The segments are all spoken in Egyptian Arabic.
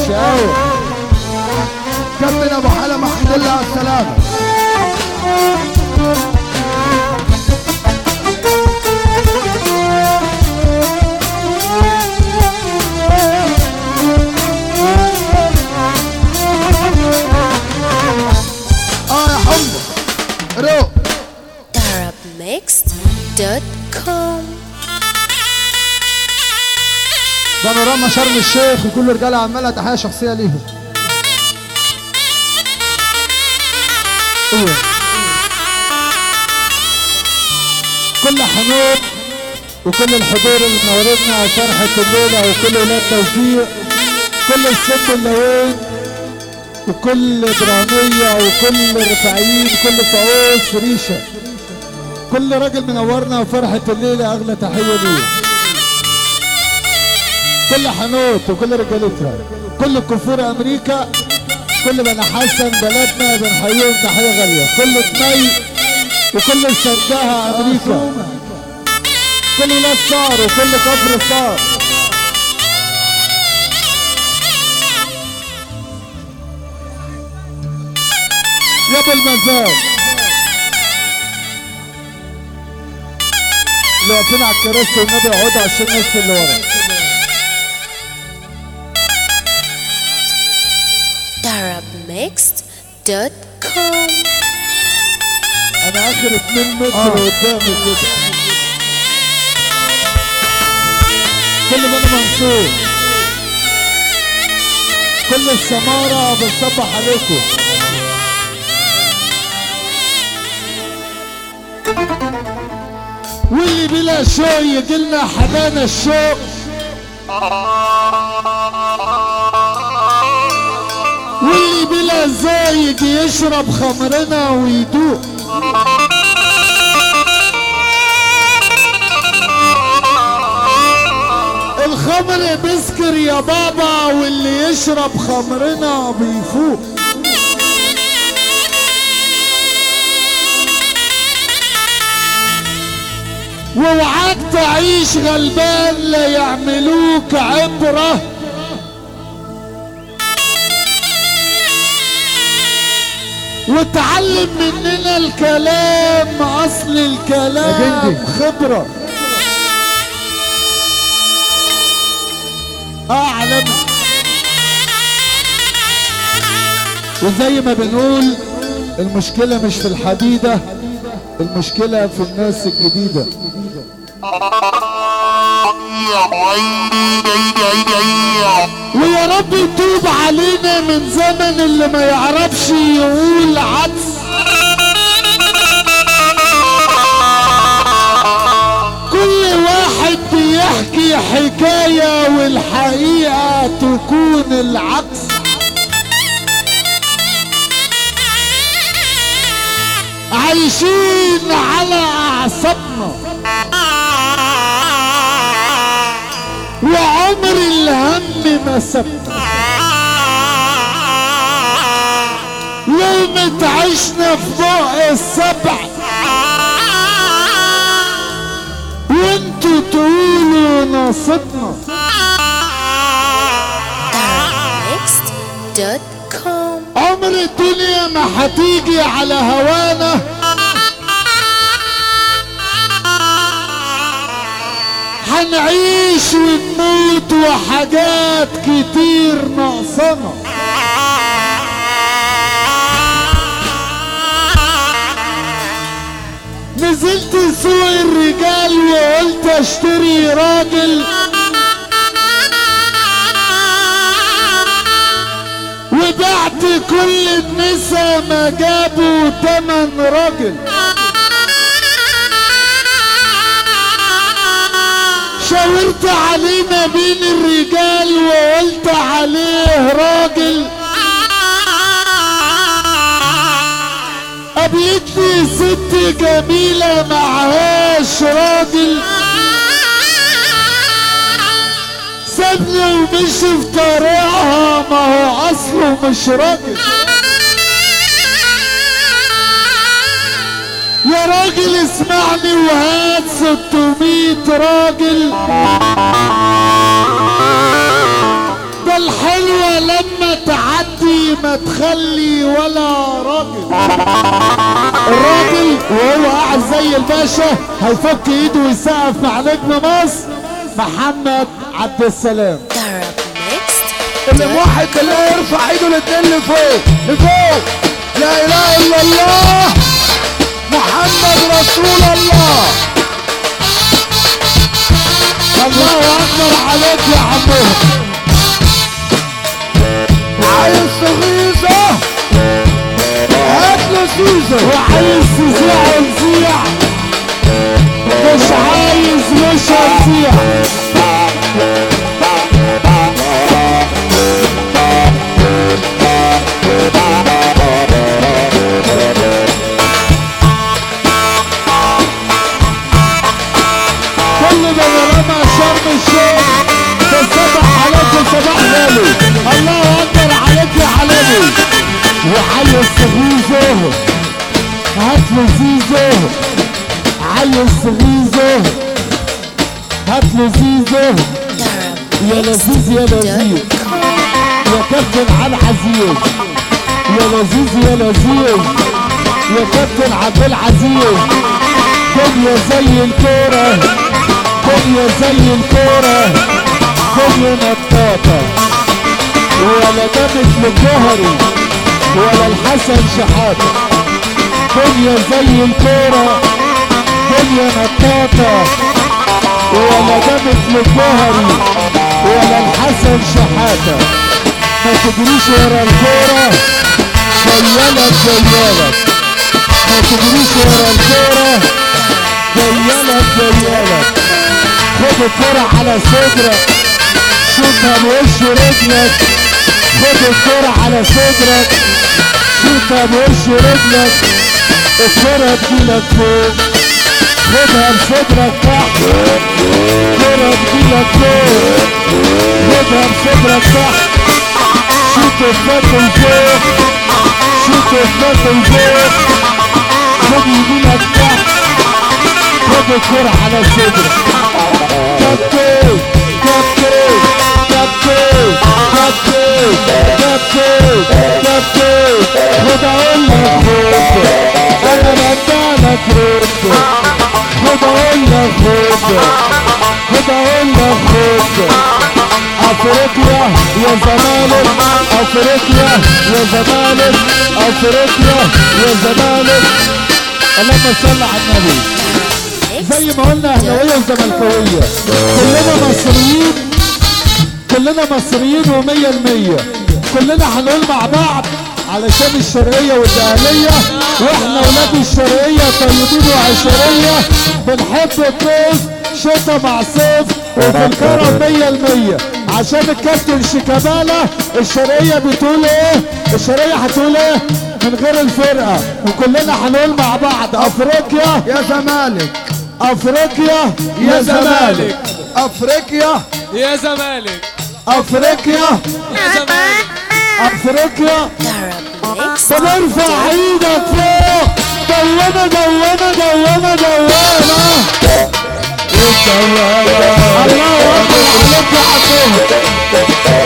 شقاوة كابتن ابو حلم الحمد لله على السلامه اه يا حمد روق Arabmixed.com بانوراما شرم الشيخ وكل رجاله عماله تحيه شخصيه ليهم ايوه كل حنون وكل الحضور اللي منورنا فرحة الليلة وكل ولاد توفيق كل الست اللوين وكل إبراهيمية وكل رفاعيين كل طاووس ريشة كل راجل منورنا وفرحة الليلة أغلى تحية ليه كل حنوت وكل رجالتها كل كفور أمريكا كل بني حسن بلدنا بنحييهم تحية غالية كل دمي وكل سردها أمريكا كل ولاد صار وكل كفر صار يا ابو المزاج اللي واقفين على الكراسي والنبي يقعدوا عشان الناس اللي ورا Arabmixed.com انا اخر 2 متر قدامي كده كل بني منصور كل السمارة بنصبح عليكم واللي بلا شوق يجيلنا حنان الشوق واللي بلا زايد يشرب خمرنا ويدوق الخمر بيسكر يا بابا واللي يشرب خمرنا بيفوق واوعاك تعيش غلبان لا يعملوك عبره وتعلم مننا الكلام اصل الكلام جندي. خبره اعلم وزي ما بنقول المشكلة مش في الحديدة المشكلة في الناس الجديدة ويا رب يتوب علينا من زمن اللي ما يعرفش يقول عدس كل واحد بيحكي حكاية والحقيقة تكون العكس عايشين على أعصابنا وعمر الهم ما سبنا يوم تعيشنا في ضوء السبع وانتوا تقولوا نصيبنا Arabmixed.com عمر الدنيا ما هتيجي على هوانا هنعيش ونموت وحاجات كتير ناقصانا نزلت سوق الرجال وقلت اشتري راجل وبعت كل النسا ما جابوا تمن راجل شاورت علينا بين الرجال وقلت عليه راجل قابلتني ست جميلة معهاش راجل سابني ومشي في طريقها ما هو اصله مش راجل يا راجل اسمعني وهات 600 راجل ده الحلوة لما ما تخلي ولا راجل الراجل وهو قاعد زي الباشا هيفك ايده ويسقف مع نجم مصر محمد عبد السلام Arab mixed. اللي موحد بالله يرفع ايده الاتنين لفوق لفوق لا اله الا الله محمد رسول الله الله اكبر عليك يا عمو عايز تغيظه هات له سيزر وعايز تزيع نزيع مش عايز مش هنزيع كل ده رمى شرم الشيخ تصبح عليك صباح غالي الله اكبر عليك يا حلالي وعايز تغيظه هات له زيزو عايز تغيظه هات له زيزو Arab يا لذيذ يا لذيذ يا كابتن على العزيز يا لذيذ يا لذيذ يا كابتن عبد العزيز دنيا زي الكورة دنيا زي الكورة دنيا نطاطة ولا ده مثل الجهري ولا الحسن شحاتة دنيا زي الكورة دنيا نطاطة ولا ده مثل الجهري ولا الحسن شحاتة ما تجريش ورا الكورة جيالك جيالك ما تجريش ورا الكورة جيالك جيالك خد الكرة على صدرك شوطها بوش رجلك خد الكرة على صدرك شوطها بوش رجلك الكرة تجيلك فوق خدها بصدرك تحت كرة تجيلك فوق خدها بصدرك تحت شوط الفتل فوق شوط الفتل فوق خد يمينك تحت خد الكرة على صدرك كابتن كابتن كابتن كابتن كابتن كابتن خد اقول لك خد انا بدالك رد خد اقول لك خد خد اقول لك خد افريقيا يا زمالك افريقيا يا زمالك افريقيا يا زمالك اللهم صل على النبي زي ما قلنا اهلاويه وزملكاويه كلنا مصريين كلنا مصريين ومية المية كلنا هنقول مع بعض علشان الشرقية والدهلية واحنا ولاد الشرقية طيبين وعشرية بنحب الطوز شتا مع صيف وفي الكرم مية المية عشان الكابتن شيكابالا الشرقية بتقول ايه الشرقية هتقول ايه من غير الفرقة وكلنا هنقول مع بعض افريقيا يا زمالك افريقيا يا زمالك افريقيا يا زمالك افريقيا يا زمالك Arab افريقيا mixed. طب ارفع ايدك فوق دوامة دوامة دوامة دوامة الله اكبر عليك يا عبد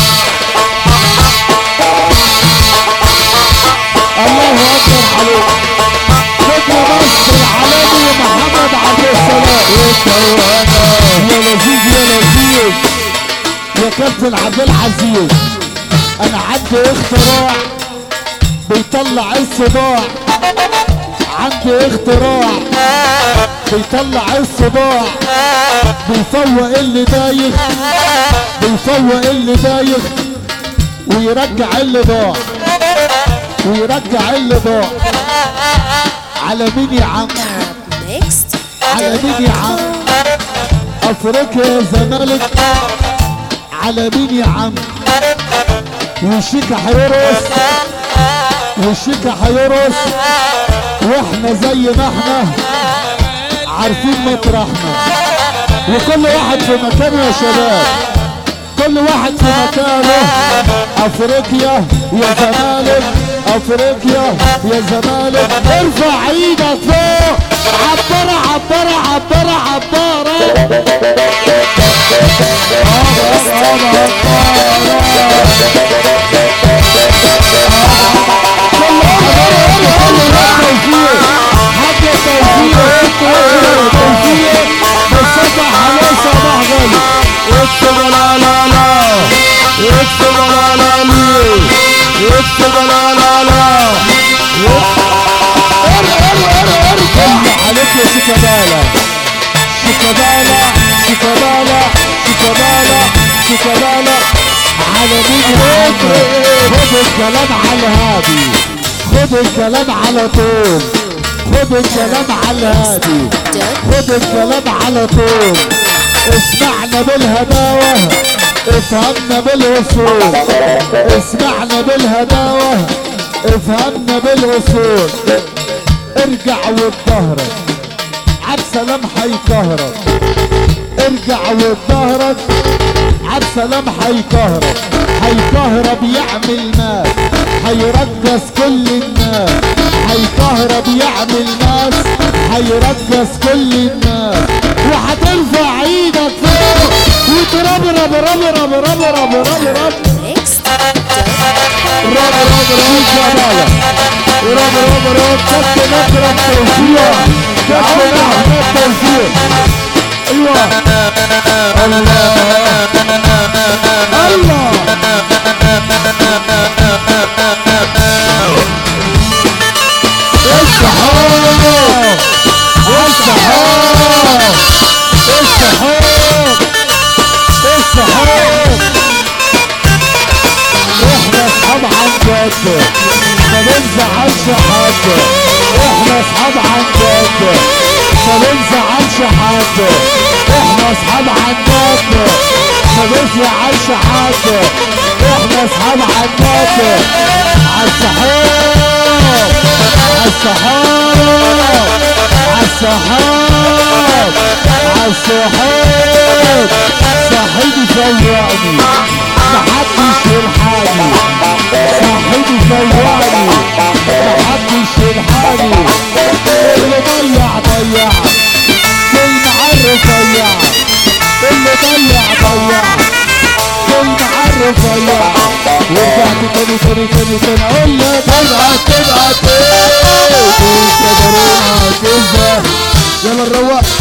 الله اكبر عليك نجم مصر العالمي محمد عبد السلام يا لذيذ يا لذيذ يا كابتن عبد العزيز انا عندي اختراع بيطلع الصداع عندي اختراع بيطلع الصداع بيفوق اللي دايخ بيفوق اللي دايخ ويرجع اللي ضاع ويرجع اللي ضاع على مين يا عم Arab mixed. على مين يا عم افريقيا يا زمالك على مين يا عم وشيكا هيرقص وشيكا هيرقص واحنا زي ما احنا عارفين مطرحنا وكل واحد في مكانه يا شباب كل واحد في مكانه افريقيا يا زمالك افريقيا يا زمالك ارفع ايدك فوق عبرة عبرة عبرة عبرة عبرة عبرة شيكابالا شيكابالا على مين يا عم خد الكلام على الهادي خد الكلام على طول خد الكلام على الهادي خد الكلام على طول اسمعنا بالهداوة افهمنا بالوصول اسمعنا بالهداوة افهمنا بالوصول ارجع وبظهرك عبد سلام هيكهرب ارجع وبظهرك عبد سلام هيكهرب هيكهرب يعمل ناس هيرجس كل الناس هيكهرب يعمل ناس هيرجس كل الناس وهترفع ايدك فوق وتربرب رب رب رب رب رب رب Next. رب رب رب جمالة رب رب رب كابتن اكرم توفيق كابتن احمد توفيق ايوه الله الله السحاب السحاب السحاب السحاب احنا اصحاب عن جد ما بنزعلش حد احنا اصحاب عن جد ما بنزعلش حد احنا اصحاب عن جد ما بنزعلش حد احنا اصحاب عن جد عالسحاب عالسحاب عالسحاب عالسحاب صاحبي فوقني محدش يلحقني صاحبي فوقني محدش يلحقني اللي ضيع ضيع والمعرف ضيع اللي ضيع ضيع والمعرف ضيع ورجعت تاني تاني تاني تاني اقول لك تبعت تبعت ايه تبعت تبعت يلا نروق